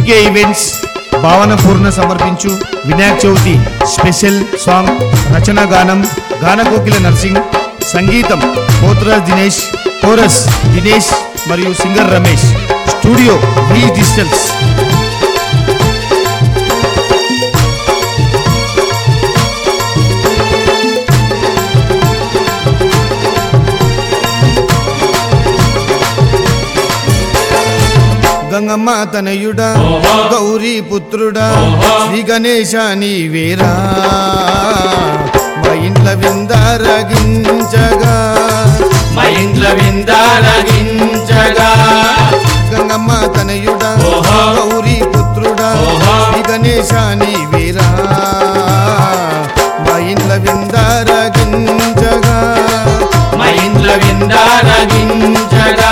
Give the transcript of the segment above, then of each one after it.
GK events Bhavana Poorna సమర్పించు Vinayaka Chavithi special song రచన గానం గానకోకిల నర్సింగ్ సంగీతం పోతురాజ్ దినేష్ కోరస్ దినేష్ మరియు singer Ramesh studio V digitals Gangamma తనయుడా గౌరీ పుత్రుడా శ్రీ గణేశ నీవేరా మా ఇంట్ల విందారగించగా మా ఇంట్లో విందారగించగా గంగమ్మ తనయుడా ఓహో. గౌరీ పుత్రుడా ఓహో. శ్రీ గణేశ నీవేరా మా ఇంట్ల విందారగించగా మా ఇంట్లో విందారగించగా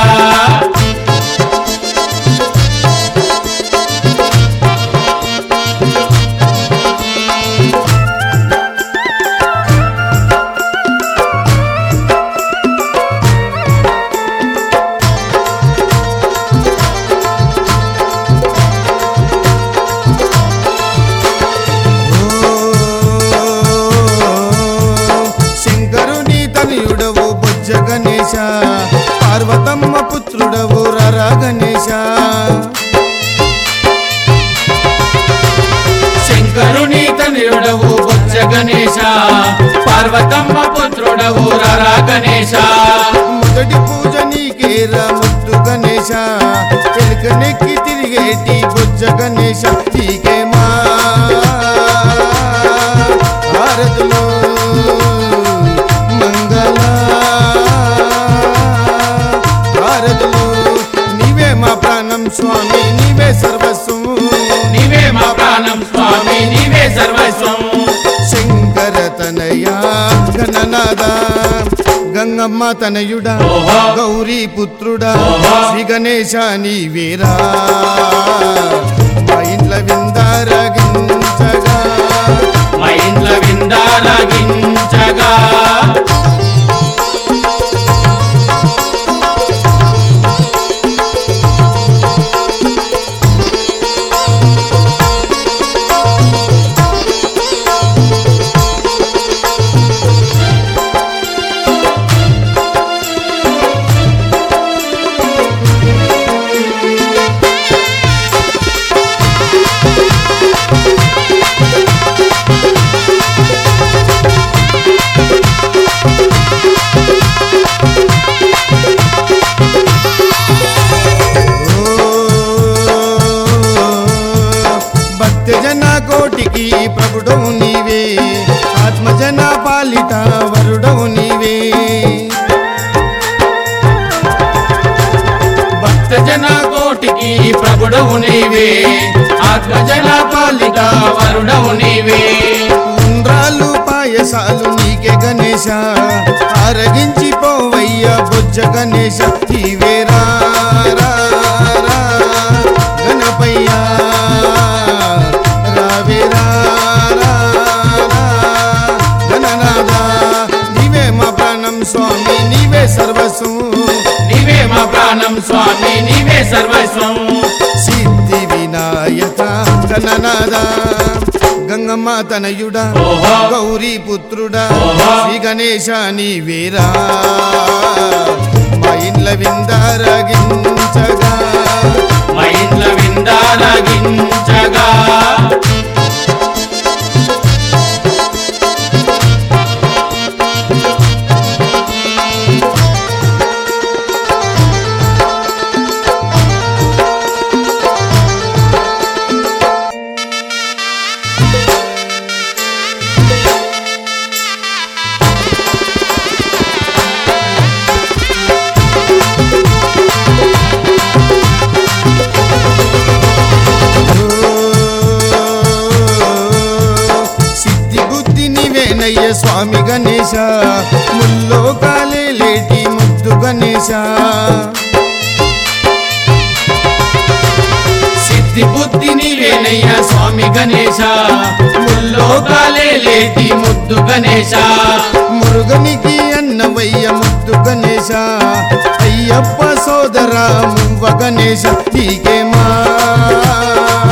శంకరుని తనయుడవు బొజ్జ గణేశ పార్వతమ్మ పుత్రుడవు రరా గణేశ శంకరుని తనయుడవు బొచ్చ గణేశ పార్వతమ్మ పుత్రుడవు రరా గణేశ మొదటి పూజ నీకేరా ముద్దు గణేశ ఎలుకనెక్కి తిరిగేటి బొజ్జ గణేశ నీకే మా భారతులు మంగళ భారతులు నీవే మా ప్రాణం స్వామి నీవే సర్వస్వం నీవే మా ప్రాణం స్వామి నీవే సర్వస్వం శంకర తనయా గణనాద గంగమ్మ తనయుడా ఓహో. గౌరీ పుత్రుడా ఓహో. శ్రీ గణేశ నీవేరా మా ఇంట్ల విందారగించగా మా ఇంట్లో విందారగించగా భక్త జన కోటికి ప్రభుడవు నీవే ఆత్మజన పాలిట వరుడవు నీవే భక్త జన కోటికి ప్రభుడవు నీవే ఆత్మజన పాలిట వరుడవు నీవే ఉండ్రాలు పాయసాలు నీకే గణేశ ఆరగించి పోవయ్య బొజ్జ గణేశ నీవేరా రా, రా, గణపయ్య రావేరా రా, రా, గణనాథ నీవే మా ప్రాణం స్వామి నీవే సర్వస్వం నీవే మా ప్రాణం స్వామి నీవే సర్వస్వం సిద్ధి వినాయక గణనాథ గంగమ్మ తనయుడా ఓహో. గౌరీ పుత్రుడా ఓహో. శ్రీ గణేశ నీవేరా మా ఇండ్ల విందారగించగా మా ఇంట్లో విందారగించగా సిద్ధి బుద్ధి నీవేనయ్య స్వామి గణేశ ముల్లో కాలే లేటి ముద్దు గణేశ సిద్ధి బుద్ధి నీవేనయ్యా స్వామి గణేశ ముల్లోకాలే లేటి ముద్దు గణేశ మురుగనికి అన్నవయ్య ముద్దు గణేశ అయ్యప్ప సోదర మువ్వ గణేశ నీకే మా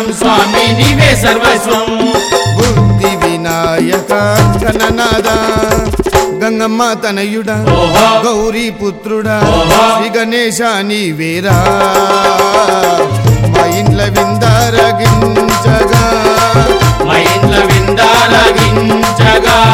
స్వామి నీవే సర్వస్వం బుద్ధి వినాయక కననాద గంగమ్మ తనయుడా ఓహో. గౌరీ పుత్రుడా ఓహో. శ్రీ గణేశ నీవేరా మా ఇంట్ల విందారగించగా మా ఇంట్ల విందాలగించగా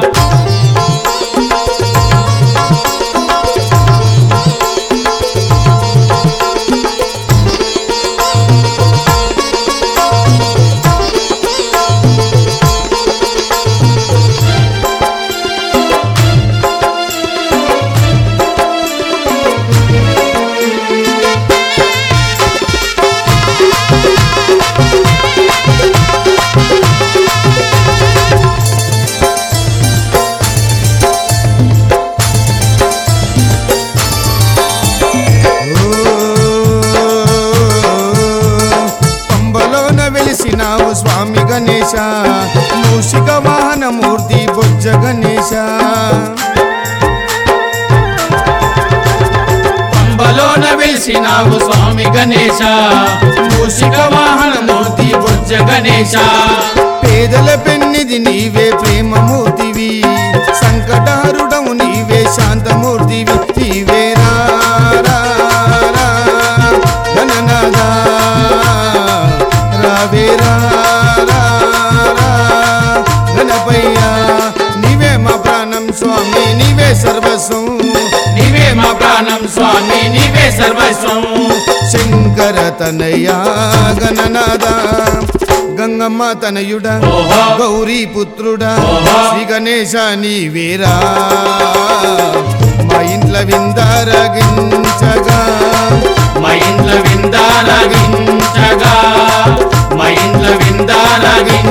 పంబలోన వెలిసినావు స్వామి గణేశ మూషిక వాహన మూర్తి బొజ్జ గణేశ పంబలోన వెలిసినావు స్వామి గణేశ మూషిక వాహన మూర్తి బుజ్జ గణేశ పేదల పెన్నిది నీవే ప్రేమమూర్తివి సంకటహరుడము నీవే శాంతమూర్తివి నీవే రా, రా, రా, గణనాథ. రావే రా, రా, రా, గణపయ్య. నీవే మా ప్రాణం స్వామి నీవే సర్వస్వం నీవే మా ప్రాణం స్వామి నీవే సర్వస్వం శంకర తనయ గణనాథ గంగమ్మ తనయుడా ఓహో. గౌరీ పుత్రుడా ఓహో. శ్రీ గణేశ నీవేరా మా ఇంట్ల విందారగించగా మా ఇంట్ల విందాలగించగా మా ఇంట్ల విందాలగించగా